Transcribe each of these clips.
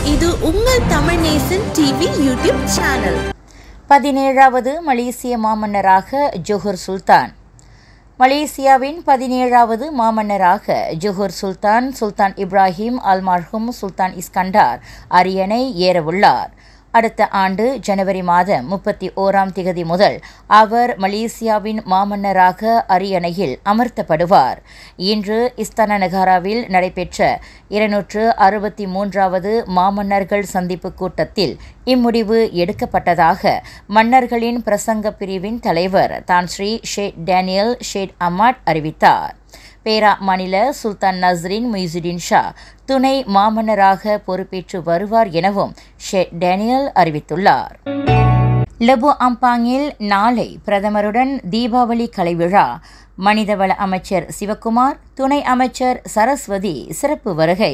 இது உங்கள் Tamil Nesan TV YouTube channel பதினேழாவது மலேசிய மாமன்னராக ஜொஹர் சுல்தான் மலேசியாவின் பதினேழாவது மாமன்னராக Johor Sultan Sultan Ibrahim Almarhum Sultan Iskandar அரியணை ஏறவுள்ளார் அடுத்த ஆண்டு ஜனவரி மாதம் முப்பத்தி ஓராம் திகதி முதல் அவர் மலேசியாவின் மாமன்னராக அரியணையில் அமர்த்தப்படுவார் இன்று இஸ்தான நகாராவில் நடைபெற்ற இருநூற்று அறுபத்தி மூன்றாவது மாமன்னர்கள் சந்திப்பு கூட்டத்தில் இம்முடிவு எடுக்கப்பட்டதாக மன்னர்களின் பிரசங்க பிரிவின் தலைவர் தான் Sri Syed Danial Syed Ahmad அறிவித்தார் பேரா மாநில சுல்தான் நஸ்ரின் முய்சுடின் ஷா துணை மாமன்னராக பொறுப்பேற்று வருவார் எனவும் ஷேட் டேனியல் அறிவித்துள்ளார் லெபு அம்பாங்கில் நாளை பிரதமருடன் தீபாவளி கலைவிழா மனிதவள அமைச்சர் சிவக்குமார் துணை அமைச்சர் சரஸ்வதி சிறப்பு வருகை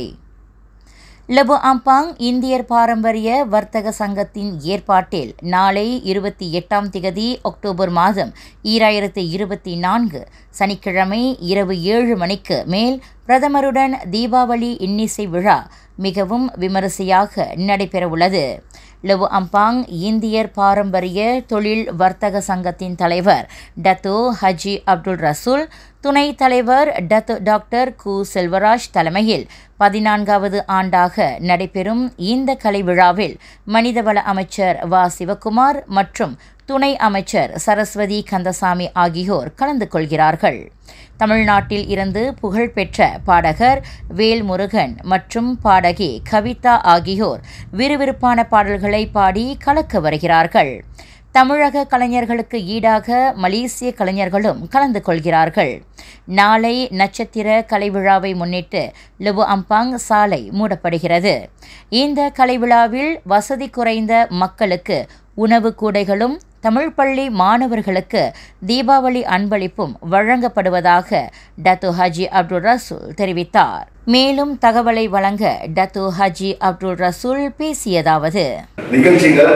லெபு அம்பாங் இந்தியர் பாரம்பரிய வர்த்தக சங்கத்தின் ஏற்பாட்டில் நாளை இருபத்தி எட்டாம் திகதி அக்டோபர் மாதம் ஈராயிரத்து இருபத்தி நான்கு சனிக்கிழமை இரவு ஏழு மணிக்கு மேல் பிரதமருடன் தீபாவளி இன்னிசை விழா மிகவும் விமரிசையாக நடைபெறவுள்ளது லெவு அம்பாங் இந்தியர் பாரம்பரிய தொழில் வர்த்தக சங்கத்தின் தலைவர் டத்தோ ஹஜி அப்துல் ரசூல் துணைத் தலைவர் டத்து டாக்டர் கு செல்வராஜ் தலைமையில் பதினான்காவது ஆண்டாக நடைபெறும் இந்த கலை விழாவில் மனிதவள அமைச்சர் வ சிவக்குமார் மற்றும் துணை அமைச்சர் சரஸ்வதி கந்தசாமி ஆகியோர் கலந்து கொள்கிறார்கள் தமிழ்நாட்டில் இருந்து புகழ்பெற்ற பாடகர் வேல்முருகன் மற்றும் பாடகி கவிதா ஆகியோர் விறுவிறுப்பான பாடல்களை பாடி கலக்க வருகிறார்கள் தமிழக கலைஞர்களுக்கு ஈடாக மலேசிய கலைஞர்களும் கலந்து கொள்கிறார்கள் நாளை நட்சத்திர கலை விழாவை முன்னிட்டு லுபு அம்பாங் சாலை மூடப்படுகிறது இந்த கலை விழாவில் வசதி குறைந்த மக்களுக்கு உணவு கூடைகளும் தமிழ் பள்ளி மாணவர்களுக்கு தீபாவளி அன்பளிப்பும் வழங்கப்படுவதாக டத்து ஹஜி அப்துல் ரசூல் தெரிவித்தார் மேலும் தகவலை வழங்க டத்து ஹஜி அப்துல் ரசூல் பேசியதாவது நிகழ்ச்சிகள்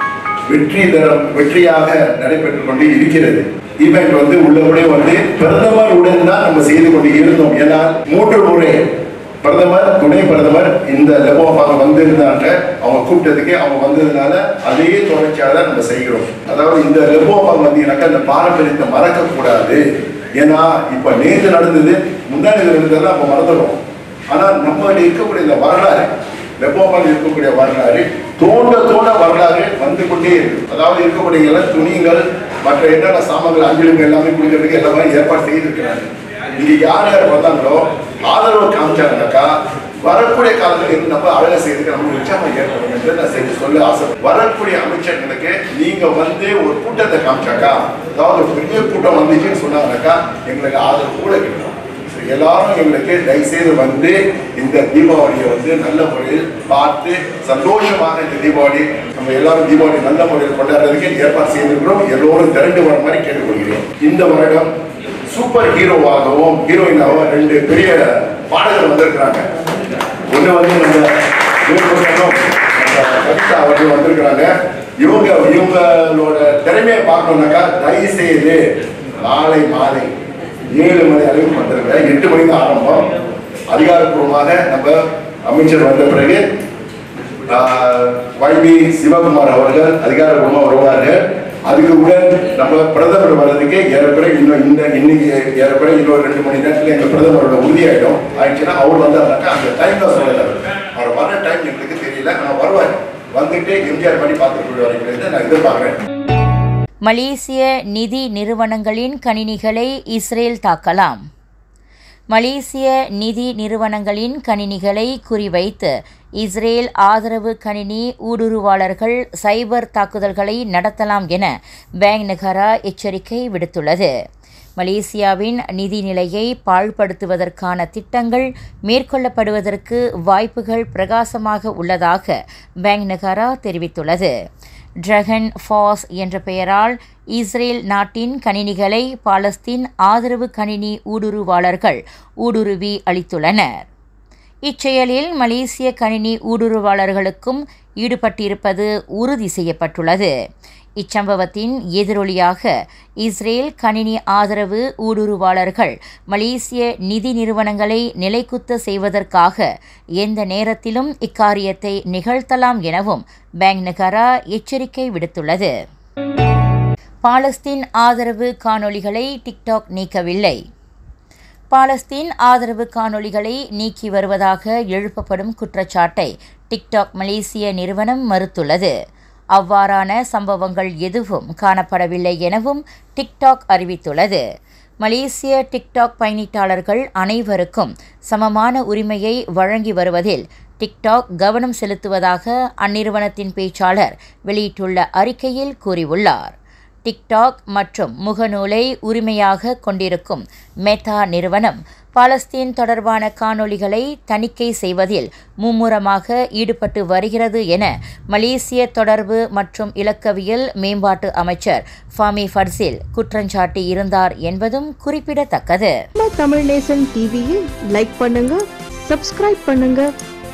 வெற்றி தரம் வெற்றியாக நடைபெற்றுக் கொண்டு இருக்கிறது ஈவெண்ட் வந்து உள்ளபடியே வந்து பிரதமருடன் தான் நம்ம செய்து கொண்டு இருந்தோம் ஏன்னா மூன்று முறை பிரதமர் துணை பிரதமர் இந்த லெபோபாங்க வந்திருந்தாங்க அவங்க கூப்பிட்டதுக்கு அவங்க வந்ததுனால அதே தொடர்ச்சியாக தான் நம்ம செய்கிறோம் அதாவது இந்த லெபோபாங்க வந்தீங்கன்னாக்கா இந்த பாரம்பரியத்தை மறக்க கூடாது ஏன்னா இப்ப நேற்று நடந்தது முன்னாடி நடந்ததெல்லாம் நம்ம மறந்துடும் ஆனா நம்ம இருக்கக்கூடிய இந்த வரலாறு வெப்பமாக இருக்கக்கூடிய வரலாறு தோண்ட தோண்ட வரலாறு வந்து கொண்டே இருக்கு அதாவது இருக்கக்கூடிய எல்லாம் துணிகள் மற்ற என்னென்ன சாமான்கள் அஞ்சலுங்க எல்லாமே குடிக்கிறதுக்கு எல்லாமே ஏற்பாடு செய்திருக்கிறாங்க இங்க யார் யார் வந்தாங்களோ ஆதரவு காமிச்சாங்கனாக்கா வரக்கூடிய காலத்துல இருந்து நம்ம அழகா செய்யறதுக்கு நமக்கு உற்சாகம் ஏற்படும் என்று நான் செய்து சொல்ல ஆசை வரக்கூடிய அமைச்சர்களுக்கு நீங்க வந்து ஒரு கூட்டத்தை காமிச்சாக்கா அதாவது ஒரு பெரிய கூட்டம் வந்துச்சுன்னு சொன்னாங்கனாக்கா எங்களுக்கு ஆதரவு கூட கிடைக்கும் எல்லாரும் எங்களுக்கு தயவுசெய்து வந்து இந்த தீபாவளியை வந்து நல்ல முறையில் பார்த்து சந்தோஷமாக இந்த தீபாவளி நம்ம எல்லாரும் தீபாவளி நல்ல முறையில் கொண்டாடுறதுக்கு ஏற்பாடு செய்திருக்கிறோம் எல்லோரும் திரண்டு வர மாதிரி கேட்டுக்கொள்கிறேன் இந்த வருடம் சூப்பர் ஹீரோவாகவும் ஹீரோயினாகவும் ரெண்டு பெரிய பாடகர் வந்திருக்கிறாங்க ஒண்ணு வந்து நம்ம வேல்முருகனும், நம்ம கவிதா அவர்கள் வந்திருக்கிறாங்க இவங்க இவங்களோட திறமையை பார்க்கணும்னாக்கா தயவு செய்து நாளை மாலை ஏழு மணி அளவுக்கு வந்துருங்க எட்டு மணி தான் ஆரம்பம் அதிகாரப்பூர்வமாக நம்ம அமைச்சர் வந்த பிறகு வைபி சிவகுமார் அவர்கள் அதிகாரப்பூர்வமாக வருவார்கள் அதுக்கு உடன் நம்ம பிரதமர் வர்றதுக்கு ஏறக்குறை இன்னும் இந்த இன்னைக்கு ஏறக்குறை இன்னொரு ரெண்டு மணி நேரத்தில் எங்க பிரதமரோட உறுதியாயிடும் ஆயிடுச்சுன்னா அவர் வந்தாருனாக்கா அந்த டைம் தான் சொல்லல அவர் வர டைம் எங்களுக்கு தெரியல ஆனால் வருவார் வந்துட்டு எம்ஜிஆர் பண்ணி பார்த்துட்டு வரைக்கும் நான் எதிர்பார்க்குறேன் மலேசிய நிதி நிறுவனங்களின் கணினிகளை இஸ்ரேல் தாக்கலாம் மலேசிய நிதி நிறுவனங்களின் கணினிகளை குறிவைத்து இஸ்ரேல் ஆதரவு கணினி ஊடுருவாளர்கள் சைபர் தாக்குதல்களை நடத்தலாம் என பேங்க் நகரா எச்சரிக்கை விடுத்துள்ளது மலேசியாவின் நிதி நிலையை பாழ்படுத்துவதற்கான திட்டங்கள் மேற்கொள்ளப்படுவதற்கு வாய்ப்புகள் பிரகாசமாக உள்ளதாக பேங்க் நகரா தெரிவித்துள்ளது டிரகன் ஃபாஸ் என்ற பெயரால் இஸ்ரேல் நாட்டின் கணினிகளை பாலஸ்தீன் ஆதரவு கணினி ஊடுருவாளர்கள் ஊடுருவி அளித்துள்ளனர் இச்செயலில் மலேசிய கணினி ஊடுருவாளர்களுக்கும் ஈடுபட்டிருப்பது உறுதி செய்யப்பட்டுள்ளது இச்சம்பவத்தின் எதிரொலியாக இஸ்ரேல் கணினி ஆதரவு ஊடுருவாளர்கள் மலேசிய நிதி நிறுவனங்களை நிலைக்குத்த செய்வதற்காக எந்த நேரத்திலும் இக்காரியத்தை நிகழ்த்தலாம் எனவும் பேங்க் நகரா எச்சரிக்கை விடுத்துள்ளது பாலஸ்தீன் ஆதரவு காணொளிகளை டிக்டாக் நீக்கவில்லை பாலஸ்தீன் ஆதரவு காணொளிகளை நீக்கி வருவதாக எழுப்பப்படும் குற்றச்சாட்டை டிக்டாக் மலேசிய நிறுவனம் மறுத்துள்ளது அவ்வாறான சம்பவங்கள் எதுவும் காணப்படவில்லை எனவும் டிக்டாக் அறிவித்துள்ளது மலேசிய டிக்டாக் பயணிட்டாளர்கள் அனைவருக்கும் சமமான உரிமையை வழங்கி வருவதில் டிக்டாக் கவனம் செலுத்துவதாக அந்நிறுவனத்தின் பேச்சாளர் வெளியிட்டுள்ள அறிக்கையில் கூறியுள்ளார் டிக்டாக் மற்றும் முகநூலை உரிமையாக கொண்டிருக்கும் மெட்டா நிறுவனம் பாலஸ்தீன் தொடர்பான காணொளிகளை தணிக்கை செய்வதில் மும்முரமாக ஈடுபட்டு வருகிறது என மலேசிய தொடர்பு மற்றும் இலக்கவியல் மேம்பாட்டு அமைச்சர் ஃபாமி ஃபர்சில் குற்றஞ்சாட்டி இருந்தார் என்பதும் குறிப்பிடத்தக்கது நம்ம தமிழ் நேசன் டிவியில் லைக் பண்ணுங்க சப்ஸ்கிரைப் பண்ணுங்க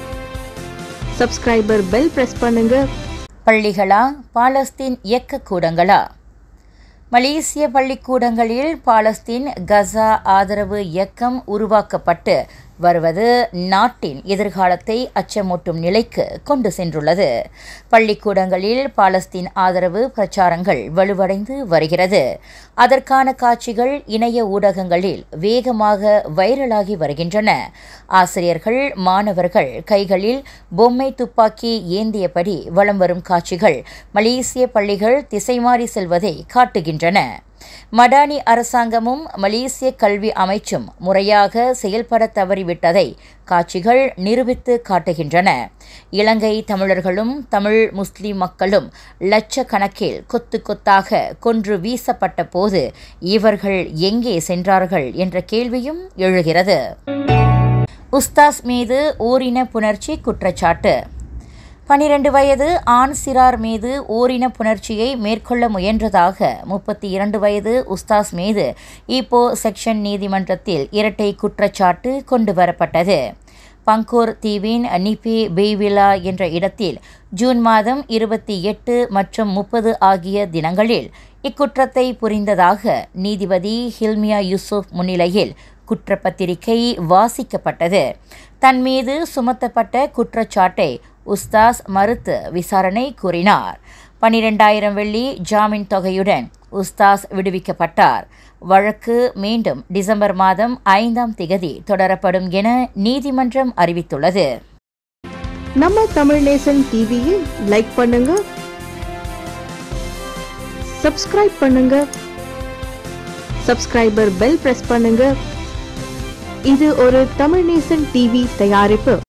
சப்ஸ்கிரைபர் பெல் பிரஸ் பண்ணுங்க பள்ளிகளா பாலஸ்தீன் இயக்கக்கூடங்களா மலேசிய பள்ளிக்கூடங்களில் பாலஸ்தீன் கசா ஆதரவு இயக்கம் உருவாக்கப்பட்டு வருவது நாட்டின் எதிர்காலத்தை அச்சமூட்டும் நிலைக்கு கொண்டு சென்றுள்ளது பள்ளிக்கூடங்களில் பாலஸ்தீன் ஆதரவு பிரச்சாரங்கள் வலுவடைந்து வருகிறது அதற்கான காட்சிகள் இணைய ஊடகங்களில் வேகமாக வைரலாகி வருகின்றன ஆசிரியர்கள் மாணவர்கள் கைகளில் பொம்மை துப்பாக்கி ஏந்தியபடி வலம் வரும் காட்சிகள் மலேசிய பள்ளிகள் திசைமாறி செல்வதை காட்டுகின்றன மடானி அரசாங்கமும் மலேசிய கல்வி அமைச்சும் முறையாக செயல்பட தவறிவிட்டதை காட்சிகள் நிரூபித்து காட்டுகின்றன இலங்கை தமிழர்களும் தமிழ் முஸ்லிம் மக்களும் லட்சக்கணக்கில் கொத்து கொத்தாக கொன்று வீசப்பட்ட போது இவர்கள் எங்கே சென்றார்கள் என்ற கேள்வியும் எழுகிறது உஸ்தாஸ் மீது ஓரின புணர்ச்சி குற்றச்சாட்டு பனிரெண்டு வயது ஆண் சிறார் மீது ஓரின புணர்ச்சியை மேற்கொள்ள முயன்றதாக முப்பத்தி இரண்டு வயது உஸ்தாஸ் மீது இப்போ செக்ஷன் நீதிமன்றத்தில் இரட்டை குற்றச்சாட்டு கொண்டு வரப்பட்டது பங்கோர் தீவின் நிபி பெய்விலா என்ற இடத்தில் ஜூன் மாதம் இருபத்தி எட்டு மற்றும் முப்பது ஆகிய தினங்களில் இக்குற்றத்தை புரிந்ததாக நீதிபதி ஹில்மியா யூசுப் முன்னிலையில் குற்றப்பத்திரிகை வாசிக்கப்பட்டது தன் மீது சுமத்தப்பட்ட குற்றச்சாட்டை உஸ்தாஸ் மறுத்து விசாரணை கூறினார் பனிரெண்டாயிரம் வெள்ளி ஜாமீன் தொகையுடன் உஸ்தாஸ் விடுவிக்கப்பட்டார் வழக்கு மீண்டும் டிசம்பர் மாதம் ஐந்தாம் திகதி தொடரப்படும் என நீதிமன்றம் அறிவித்துள்ளது நம்ம தமிழ் நேசன் டிவியில் லைக் பண்ணுங்க சப்ஸ்கிரைப் பண்ணுங்க சப்ஸ்கிரைபர் பெல் பிரஸ் பண்ணுங்க இது ஒரு தமிழ் நேசன் டிவி தயாரிப்பு